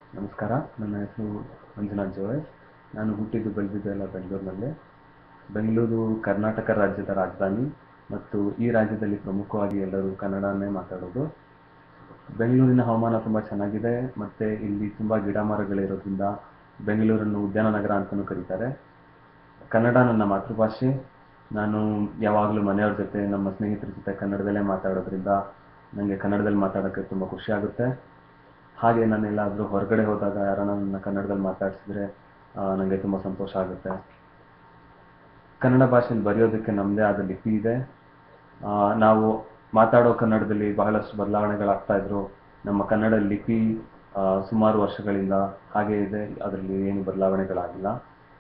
ನಮಸ್ಕಾರ ನನ್ನ ಹೆಸರು ಮಂಜುನಾಥ್ ಜೋಯಸ್ ನಾನು ಹುಟ್ಟಿದ್ದು ಬೆಳೆದಿದ್ದೆಲ್ಲ ಬೆಂಗಳೂರಿನಲ್ಲೇ ಬೆಂಗಳೂರು ಕರ್ನಾಟಕ ರಾಜ್ಯದ ರಾಜಧಾನಿ ಮತ್ತು ಈ ರಾಜ್ಯದಲ್ಲಿ ಪ್ರಮುಖವಾಗಿ ಎಲ್ಲರೂ ಕನ್ನಡನೇ ಮಾತಾಡೋದು ಬೆಂಗಳೂರಿನ ಹವಾಮಾನ ತುಂಬ ಚೆನ್ನಾಗಿದೆ ಮತ್ತು ಇಲ್ಲಿ ತುಂಬ ಗಿಡ ಮರಗಳಿರೋದ್ರಿಂದ ಬೆಂಗಳೂರನ್ನು ಉದ್ಯಾನ ನಗರ ಅಂತಲೂ ಕರೀತಾರೆ ಕನ್ನಡ ನನ್ನ ಮಾತೃಭಾಷೆ ನಾನು ಯಾವಾಗಲೂ ಮನೆಯವ್ರ ಜೊತೆ ನಮ್ಮ ಸ್ನೇಹಿತರ ಜೊತೆ ಕನ್ನಡದಲ್ಲೇ ಮಾತಾಡೋದ್ರಿಂದ ನನಗೆ ಕನ್ನಡದಲ್ಲಿ ಮಾತಾಡೋಕ್ಕೆ ತುಂಬ ಖುಷಿ ಆಗುತ್ತೆ ಹಾಗೆ ನಾನು ಎಲ್ಲಾದರೂ ಹೊರಗಡೆ ಹೋದಾಗ ಯಾರನ್ನ ನನ್ನ ಕನ್ನಡದಲ್ಲಿ ಮಾತಾಡಿಸಿದ್ರೆ ನನಗೆ ತುಂಬ ಸಂತೋಷ ಆಗುತ್ತೆ ಕನ್ನಡ ಭಾಷೆಯಲ್ಲಿ ಬರೆಯೋದಕ್ಕೆ ನಮ್ಮದೇ ಆದ ಲಿಪಿ ಇದೆ ಆ, ನಾವು ಮಾತಾಡೋ ಕನ್ನಡದಲ್ಲಿ ಬಹಳಷ್ಟು ಬದಲಾವಣೆಗಳಾಗ್ತಾ ಇದ್ರು ನಮ್ಮ ಕನ್ನಡ ಲಿಪಿ ಆ, ಸುಮಾರು ವರ್ಷಗಳಿಂದ ಹಾಗೆ ಇದೆ ಅದರಲ್ಲಿ ಏನು ಬದಲಾವಣೆಗಳಾಗಿಲ್ಲ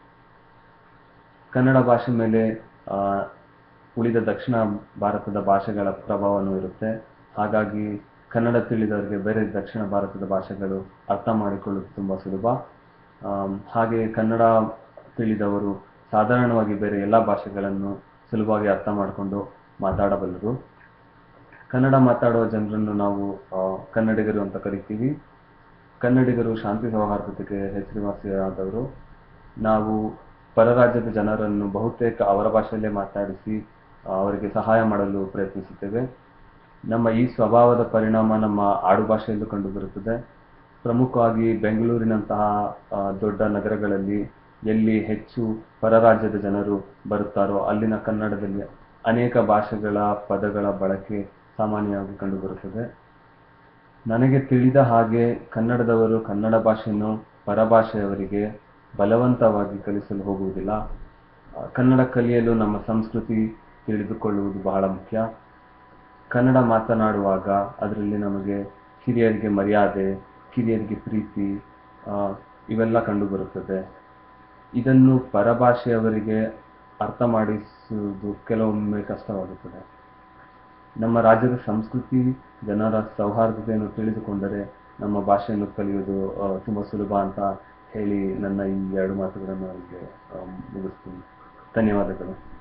ಕನ್ನಡ ಭಾಷೆ ಮೇಲೆ ಆ, ಉಳಿದ ದಕ್ಷಿಣ ಭಾರತದ ಭಾಷೆಗಳ ಪ್ರಭಾವನೂ ಇರುತ್ತೆ ಹಾಗಾಗಿ ಕನ್ನಡ ತಿಳಿದವರಿಗೆ ಬೇರೆ ದಕ್ಷಿಣ ಭಾರತದ ಭಾಷೆಗಳು ಅರ್ಥ ಮಾಡಿಕೊಳ್ಳೋದು ತುಂಬ ಸುಲಭ ಆಮ್, ಹಾಗೆ ಕನ್ನಡ ತಿಳಿದವರು ಸಾಧಾರಣವಾಗಿ ಬೇರೆ ಎಲ್ಲ ಭಾಷೆಗಳನ್ನು ಸುಲಭವಾಗಿ ಅರ್ಥ ಮಾಡಿಕೊಂಡು ಮಾತಾಡಬಲ್ಲರು ಕನ್ನಡ ಮಾತಾಡುವ ಜನರನ್ನು ನಾವು ಆ, ಕನ್ನಡಿಗರು ಅಂತ ಕರಿತೀವಿ ಕನ್ನಡಿಗರು ಶಾಂತಿ ಸೌಹಾರ್ದತೆಗೆ ಹೆಸರುವಾಸಿಯಾದವರು ನಾವು ಪರರಾಜ್ಯದ ಜನರನ್ನು ಬಹುತೇಕ ಅವರ ಭಾಷೆಯಲ್ಲೇ ಮಾತಾಡಿಸಿ ಆ, ಅವರಿಗೆ ಸಹಾಯ ಮಾಡಲು ಪ್ರಯತ್ನಿಸುತ್ತೇವೆ ನಮ್ಮ ಈ ಸ್ವಭಾವದ ಪರಿಣಾಮ ನಮ್ಮ ಆಡುಭಾಷೆಯಲ್ಲೂ ಕಂಡುಬರುತ್ತದೆ ಪ್ರಮುಖವಾಗಿ ಬೆಂಗಳೂರಿನಂತಹ ಆ, ದೊಡ್ಡ ನಗರಗಳಲ್ಲಿ ಎಲ್ಲಿ ಹೆಚ್ಚು ಪರರಾಜ್ಯದ ಜನರು ಬರುತ್ತಾರೋ ಅಲ್ಲಿನ ಕನ್ನಡದಲ್ಲಿ ಅನೇಕ ಭಾಷೆಗಳ ಪದಗಳ ಬಳಕೆ ಸಾಮಾನ್ಯವಾಗಿ ಕಂಡುಬರುತ್ತದೆ ನನಗೆ ತಿಳಿದ ಹಾಗೆ ಕನ್ನಡದವರು ಕನ್ನಡ ಭಾಷೆಯನ್ನು ಪರಭಾಷೆಯವರಿಗೆ ಬಲವಂತವಾಗಿ ಕಲಿಸಲು ಹೋಗುವುದಿಲ್ಲ ಆ, ಕನ್ನಡ ಕಲಿಯಲು ನಮ್ಮ ಸಂಸ್ಕೃತಿ ತಿಳಿದುಕೊಳ್ಳುವುದು ಬಹಳ ಮುಖ್ಯ ಕನ್ನಡ ಮಾತನಾಡುವಾಗ ಅದರಲ್ಲಿ ನಮಗೆ ಹಿರಿಯರಿಗೆ ಮರ್ಯಾದೆ ಕಿರಿಯರಿಗೆ ಪ್ರೀತಿ ಆ, ಇವೆಲ್ಲ ಕಂಡುಬರುತ್ತದೆ ಇದನ್ನು ಪರಭಾಷೆಯವರಿಗೆ ಅರ್ಥ ಮಾಡಿಸುವುದು ಕೆಲವೊಮ್ಮೆ ಕಷ್ಟವಾಗುತ್ತದೆ ನಮ್ಮ ರಾಜ್ಯದ ಸಂಸ್ಕೃತಿ ಜನರ ಸೌಹಾರ್ದತೆಯನ್ನು ತಿಳಿದುಕೊಂಡರೆ ನಮ್ಮ ಭಾಷೆಯನ್ನು ಕಲಿಯುವುದು ಆ, ತುಂಬ ಸುಲಭ ಅಂತ ಹೇಳಿ ನನ್ನ ಈ ಎರಡು ಮಾತುಗಳನ್ನು ಅಲ್ಲಿಗೆ ಆ, ಮುಗಿಸ್ತೀನಿ ಧನ್ಯವಾದಗಳು